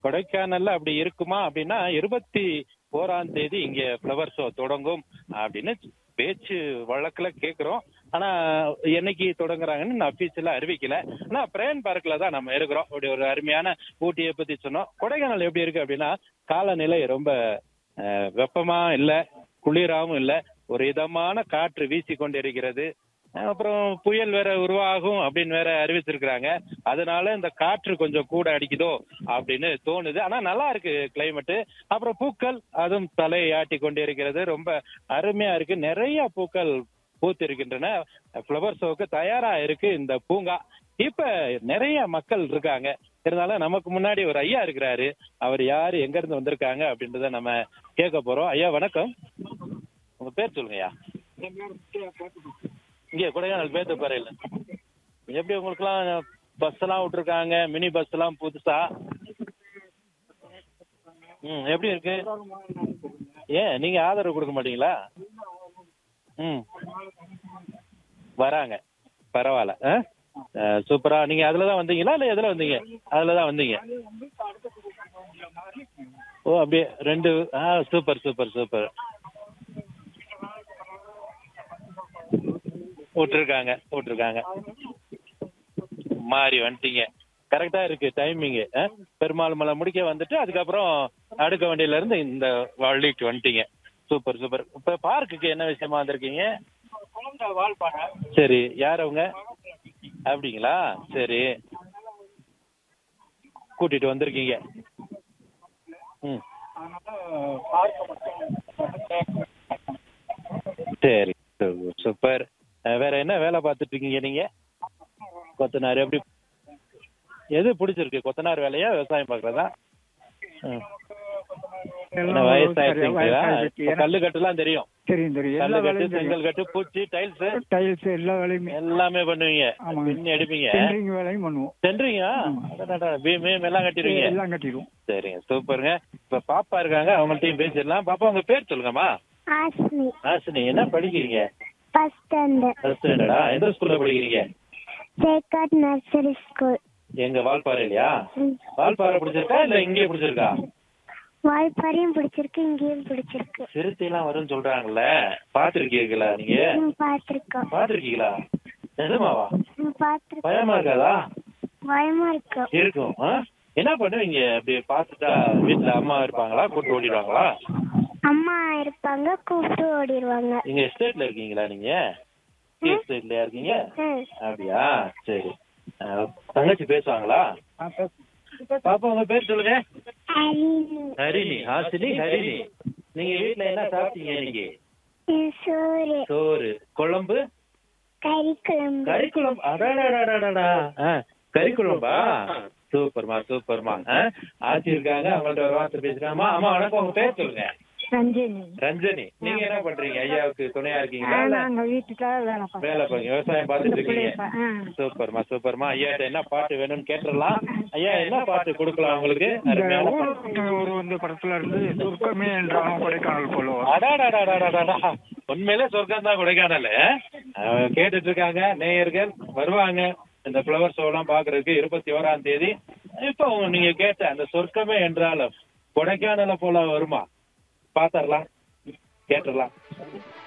கொடைக்கானல்ல அப்படி இருக்குமா அப்படின்னா இருபத்தி ஓராம் தேதி இங்க ஃப்ளவர் ஷோ தொடங்கும் அப்படின்னு பேச்சு வழக்குல கேக்குறோம் ஆனா என்னைக்கு தொடங்குறாங்கன்னு நான் அபிஷியலா அறிவிக்கல ஆனா பிரேன் பார்க்ல தான் நம்ம இருக்கிறோம் அப்படி ஒரு அருமையான ஊட்டியை பத்தி சொன்னோம் கொடைக்கானல் எப்படி இருக்கு அப்படின்னா காலநிலை ரொம்ப அஹ், வெப்பமா இல்ல குளிராவும் இல்ல ஒரு இதமான காற்று வீசி கொண்டிருக்கிறது அப்புறம் புயல் வேற உருவாகும் அப்படின்னு வேற அறிவிச்சிருக்கிறாங்க அதனால இந்த காற்று கொஞ்சம் கூட அடிக்குதோ அப்படின்னு தோணுது ஆனா நல்லா இருக்கு கிளைமேட் அப்புறம் பூக்கள் அதுவும் தலையாட்டி கொண்டிருக்கிறது ரொம்ப அருமையா இருக்கு நிறைய பூக்கள் பூத்து இருக்கின்றன ஃப்ளவர் ஷோக்கு தயாரா இருக்கு இந்த பூங்கா இப்ப நிறைய மக்கள் இருக்காங்க இருந்தாலும் நமக்கு முன்னாடி ஒரு ஐயா இருக்கிறாரு அவர் யாரு எங்க இருந்து வந்திருக்காங்க அப்படின்றத நம்ம கேட்க போறோம் ஐயா வணக்கம் உங்க பேர் சொல்லுங்கய்யா இங்கே கொடைக்கானல் பேத்துப்பாறையில் எப்படி உங்களுக்குலாம் பஸ் எல்லாம் விட்டுருக்காங்க மினி பஸ் எல்லாம் புதுசா ம் எப்படி இருக்கு ஏன் நீங்க ஆதரவு கொடுக்க மாட்டீங்களா ம் வராங்க பரவாயில்ல ஆ? ஆ, சூப்பரா நீங்க அதுல தான் வந்தீங்களா இல்ல எதுல வந்தீங்க அதுல தான் வந்தீங்க ஓ அப்படியே ரெண்டு ஆ சூப்பர் சூப்பர் சூப்பர் விட்டுருக்காங்க விட்டுருக்காங்க மாறி வந்துட்டீங்க கரெக்டா இருக்கு டைமிங் பெருமாள் மலை முடிக்க வந்துட்டு அதுக்கப்புறம் அடுக்க வண்டியில இருந்து இந்த வள்ளிக்கு வந்துட்டீங்க சூப்பர் சூப்பர் இப்ப பார்க்குக்கு என்ன விஷயமா வந்திருக்கீங்க சரி யார் அவங்க அப்படிங்களா சரி கூட்டிட்டு வந்திருக்கீங்க ம் சரி சு- சூப்பர் அஹ் வேற என்ன வேலை பார்த்துட்டு இருக்கீங்க நீங்க கொத்தனார் எப்படி எது பிடிச்சிருக்கு கொத்தனார் வேலையா விவசாயம் பார்க்கறதா ம். என்ன வயசாயிருக்கீங்களா இப்ப கல்லு கட்டுலாம் தெரியும் தெரியும் தெரியும் எல்லா கல்லு கட்டு வேலையும் செங்கல் கட்டு பூச்சி டைல்ஸ் டைல்ஸ் எல்லா வேலையுமே எல்லாமே பண்ணுவீங்க ஆமாங்க. பின்னி அடிப்பீங்க சென்ட்ரிங் வேலையும் பண்ணுவோம் சென்றீங்க பீம் பீம் எல்லாம் கட்டிடுவீங்க எல்லாம் கட்டிடுவோம் சரிங்க சூப்பருங்க இப்ப பாப்பா இருக்காங்க அவங்கள்ட்டையும் பேசிடலாம் பாப்பா உங்க பேர் சொல்லுங்கம்மா ஆஸ்மி ஆசினி என்ன படிக்கிறீங்க ஃபர்ஸ்ட் ஸ்டாண்டர்ட் ஃபர்ஸ்ட் ஸ்டாண்டர்டா எந்த ஸ்கூல்ல படிக்கிறீங்க சேக்காட் நர்சரி ஸ்கூல் எங்க வால்பாறையிலயா வால்பாறை பிடிச்சிருக்கா இல்ல இங்கே பிடிச்சிருக்கா வாய்ப்பாறையும் பிடிச்சிருக்கு இங்கேயும் பிடிச்சிருக்கு சிறுத்தை எல்லாம் வரும்னு சொல்றாங்கல்ல பாத்திருக்கீங்களா நீங்க ம், பார்த்திருக்கோம் பாத்திருக்கீங்களா நிஜமாவா ம், பார்த்திருக்கோம் பயமா இருக்காதா பயமா இருக்கும் இருக்கும் ஆ? என்ன பண்ணுவீங்க அப்படி பார்த்துட்டா வீட்டுல அம்மா இருப்பாங்களா கூட்டு ஓடிடுவாங்களா அம்மா இருப்பாங்க கூப்பிட்டு ஓடிடுவாங்க நீங்க எஸ்டேட்ல இருக்கீங்களா நீங்க எஸ்டேட்லயா இருக்கீங்க ம். அப்படியா சரி ஆ, தங்கச்சி பேசுவாங்களா பாப்பா உங்க பேர் சொல்லுங்க அரிணி ஹரிணி ஹாசினி ஹரிணி நீங்க வீட்ல என்ன சாப்பிட்டீங்க இன்னைக்கு ம், சோறு சோறு குழம்பு கறி குழம்பு கறி குழம்பு அடாடாடாடாடா ஆ, கறி குழம்பா சூப்பர்மா சூப்பர்மா ஆ, ஆச்சி இருக்காங்க அவங்கள்ட்ட ஒரு வார்த்தை பேசுறாமா அம்மா வணக்கம் உங்க பேர் சொல்லுங்க ரஞ்சினி ரஞ்சனி நீங்க என்ன பண்றீங்க ஐயாவுக்கு துணையா இருக்கீங்களா இல்ல நாங்க வீட்டுக்காக வேலை பார்க்கறோம் வேலை பாருங்க விவசாயம் பார்த்துட்டு இருக்கீங்க ஆ. சூப்பர்மா சூப்பர்மா ஐயாட்ட என்ன பாட்டு வேணும்னு கேட்டுடலாம் ஐயா என்ன பாட்டு கொடுக்கலாம் உங்களுக்கு அருமையான பாட்டு. இந்த ஒரு வந்து படத்துல இருந்து சுருக்கமே என்றாலும் கொடைக்கானல் போலுவோம் அடாடாடாடாடாடா. உண்மையிலே சொர்க்கம் தான் கொடைக்கானல் அஹ் கேட்டுட்டு இருக்காங்க நேயர்கள் வருவாங்க இந்த ஃப்ளவர் ஷோ எல்லாம் பாக்குறதுக்கு இருபத்தி ஓராம் தேதி இப்போ உங்க- நீங்க கேட்ட அந்த சொர்க்கமே என்றாலும் கொடைக்கானல போல வருமா பாத்தரலாம் கேட்டுடலாம்